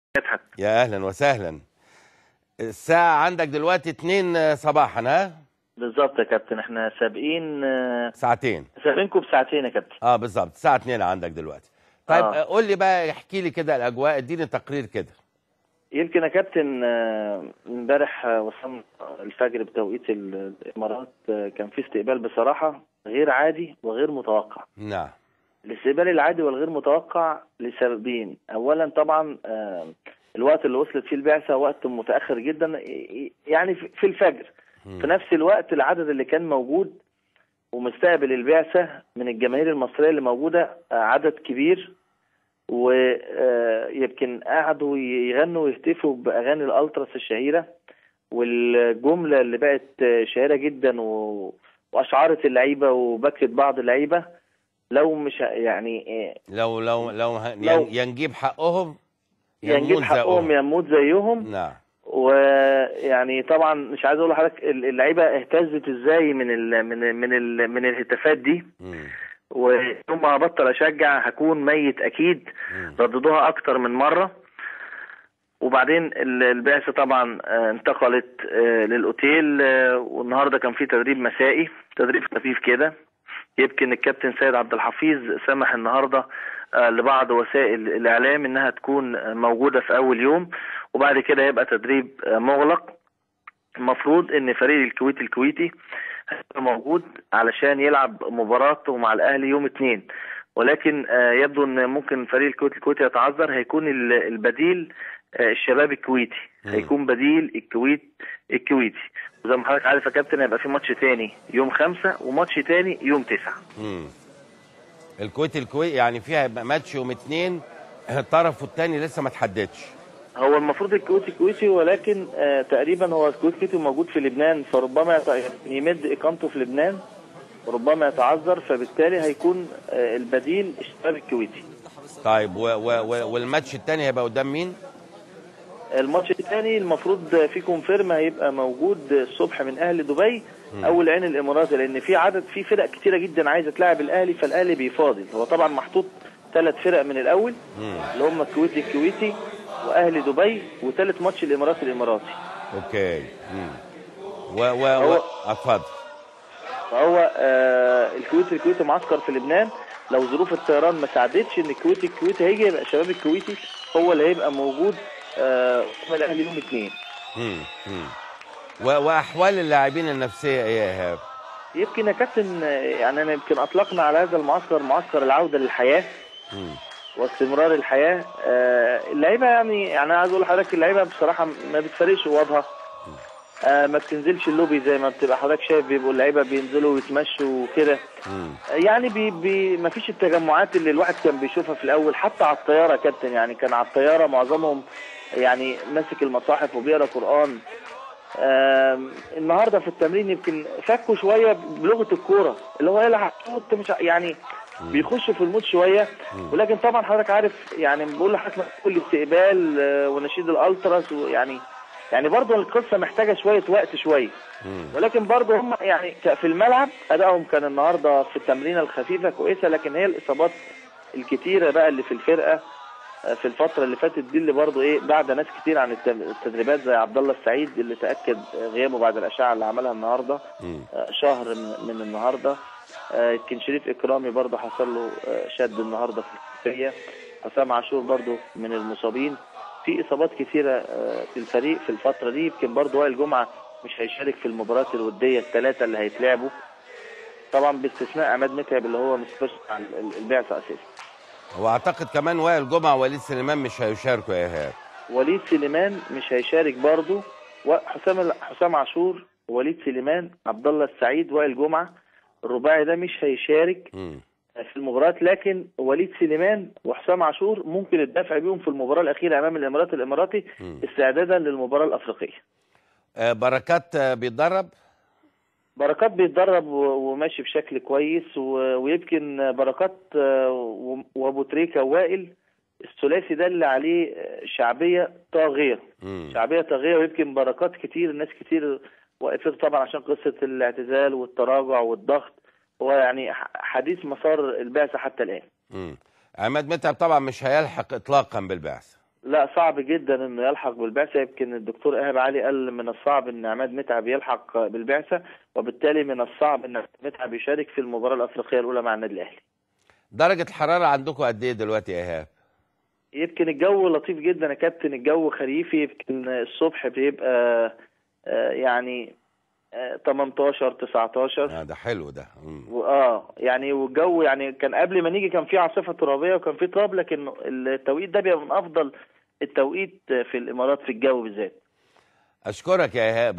مدحت يا اهلا وسهلا الساعة عندك دلوقتي 2 صباحا ها بالظبط يا كابتن احنا سابقين آه، ساعتين سابقينكم بساعتين يا كابتن اه بالظبط الساعة 2 عندك دلوقتي طيب آه. آه. قول لي بقى احكي لي كده الاجواء اديني تقرير كده يمكن يا كابتن آه، امبارح آه، وصلنا الفجر بتوقيت ال- الامارات آه، كان في استقبال بصراحه غير عادي وغير متوقع نعم الاستقبال العادي والغير متوقع لسببين اولا طبعا آه، الوقت اللي وصلت فيه البعثه وقت متاخر جدا ي- يعني في في الفجر في نفس الوقت العدد اللي كان موجود ومستقبل البعثة من الجماهير المصرية اللي موجودة آه، عدد كبير ويمكن قعدوا يغنوا ويهتفوا بأغاني الألتراس الشهيرة والجملة اللي بقت آه، شهيرة جدا و... وأشعرت اللعيبة وبكت بعض اللعيبة لو مش ه- يعني آه، لو لو لو, ه- لو- ين- ينجيب حقهم ينجد يموت حقهم زقهم. يموت زيهم نعم ويعني طبعا مش عايز اقول لحضرتك اللعيبه اهتزت ازاي من ال من من ال من الهتافات دي مم. ويوم ما هبطل اشجع هكون ميت اكيد مم. رددوها اكتر من مره وبعدين ال- البعثه طبعا آه، انتقلت آه، للاوتيل آه، والنهارده كان في تدريب مسائي تدريب خفيف كده يمكن الكابتن سيد عبد الحفيظ سمح النهارده آه، لبعض وسائل الاعلام انها تكون آه، موجوده في اول يوم وبعد كده يبقى تدريب آه، مغلق المفروض ان فريق الكويت الكويتي هيبقى موجود علشان يلعب مباراته مع الاهلي يوم اثنين ولكن آه، يبدو ان ممكن فريق الكويت الكويتي يتعذر هيكون ال- البديل آه، الشباب الكويتي مم. هيكون بديل الكويت الكويتي وزي ما حضرتك عارف يا كابتن هيبقى في ماتش تاني يوم خمسة وماتش تاني يوم تسعة مم. الكويت الكويت يعني فيها يبقى ماتش يوم اتنين الطرف الثاني لسه ما تحددش هو المفروض الكويت الكويتي ولكن آه تقريبا هو الكويت الكويتي موجود في لبنان فربما يت- يمد اقامته في لبنان وربما يتعذر فبالتالي هيكون آه البديل الشباب الكويتي طيب و و و والماتش الثاني هيبقى قدام مين؟ الماتش الثاني المفروض في كونفيرم هيبقى موجود الصبح من اهل دبي او العين الاماراتي لان في عدد في فرق كتيره جدا عايزه تلاعب الاهلي فالاهلي بيفاضل هو طبعا محطوط ثلاث فرق من الاول مم. اللي هم الكويت الكويتي واهل دبي وثالث ماتش الاماراتي الاماراتي اوكي مم. و و و هو- اتفضل فهو آه الكويت الكويتي معسكر في لبنان لو ظروف الطيران ما ساعدتش ان الكويت الكويتي هيجي يبقى الشباب الكويتي هو اللي هيبقى موجود آه قدام الاهلي يوم اثنين مم. مم. و واحوال اللاعبين النفسيه ايه يا ايهاب؟ يمكن يا كابتن آه، يعني انا يمكن اطلقنا على هذا المعسكر معسكر العوده للحياه مم. واستمرار الحياه آه اللعيبه يعني يعني انا عايز اقول لحضرتك اللعيبه بصراحه ما بتفرقش وضعها آه ما بتنزلش اللوبي زي ما بتبقى حضرتك شايف بيبقوا اللعيبه بينزلوا ويتمشوا وكده مم. يعني بي بي ما فيش التجمعات اللي الواحد كان بيشوفها في الاول حتى على الطياره يا كابتن يعني كان على الطياره معظمهم يعني ماسك المصاحف وبيقرا قران آم، النهارده في التمرين يمكن فكوا شويه بلغه الكوره اللي هو يلعب انت مش ع- يعني بيخشوا في المود شويه ولكن طبعا حضرتك عارف يعني بقول لحضرتك كل استقبال آه، ونشيد الالتراس ويعني يعني برضه القصه محتاجه شويه وقت شويه مم. ولكن برضه هم يعني ك- في الملعب ادائهم كان النهارده في التمرينه الخفيفه كويسه لكن هي الاصابات الكتيره بقى اللي في الفرقه آه، في الفتره اللي فاتت دي اللي برضه ايه بعد ناس كتير عن التم- التدريبات زي عبد الله السعيد اللي تاكد آه، غيابه بعد الاشعه اللي عملها النهارده مم. آه، شهر من, من النهارده آه، يمكن شريف اكرامي برضه حصل له آه، شد النهارده في الخلفيه حسام عاشور برضه من المصابين في اصابات كثيره آه، في الفريق في الفتره دي يمكن برضه وائل جمعه مش هيشارك في المباريات الوديه الثلاثه اللي هيتلعبوا طبعا باستثناء عماد متعب اللي هو مش مع ال- ال- البعثه اساسا واعتقد كمان وائل جمعه ووليد سليمان مش هيشاركوا يا ايهاب وليد سليمان مش هيشارك برضه وحسام حسام عاشور وليد سليمان عبد الله السعيد وائل جمعه الرباعي ده مش هيشارك مم. في المباريات لكن وليد سليمان وحسام عاشور ممكن الدفع بيهم في المباراه الاخيره امام الامارات الاماراتي مم. استعدادا للمباراه الافريقيه آه، بركات آه، بيتدرب بركات بيتدرب و- وماشي بشكل كويس و- ويمكن بركات آه، و- وابو تريكه ووائل الثلاثي ده اللي عليه آه، شعبيه طاغيه مم. شعبيه طاغيه ويمكن بركات كتير ناس كتير وقفت طبعا عشان قصه الاعتزال والتراجع والضغط هو يعني ح- حديث مسار البعثه حتى الان مم. عماد متعب طبعا مش هيلحق اطلاقا بالبعثه لا صعب جدا انه يلحق بالبعثه يمكن الدكتور ايهاب علي قال من الصعب ان عماد متعب يلحق بالبعثه وبالتالي من الصعب ان عماد متعب يشارك في المباراه الافريقيه الاولى مع النادي الاهلي درجه الحراره عندكم قد ايه دلوقتي يا ايهاب يمكن الجو لطيف جدا يا كابتن الجو خريفي يمكن الصبح بيبقى آه، يعني آه، 18 19 آه ده حلو ده مم. واه يعني والجو يعني كان قبل ما نيجي كان في عاصفه ترابيه وكان في تراب لكن التوقيت ده بيبقى من افضل التوقيت في الامارات في الجو بالذات اشكرك يا ايهاب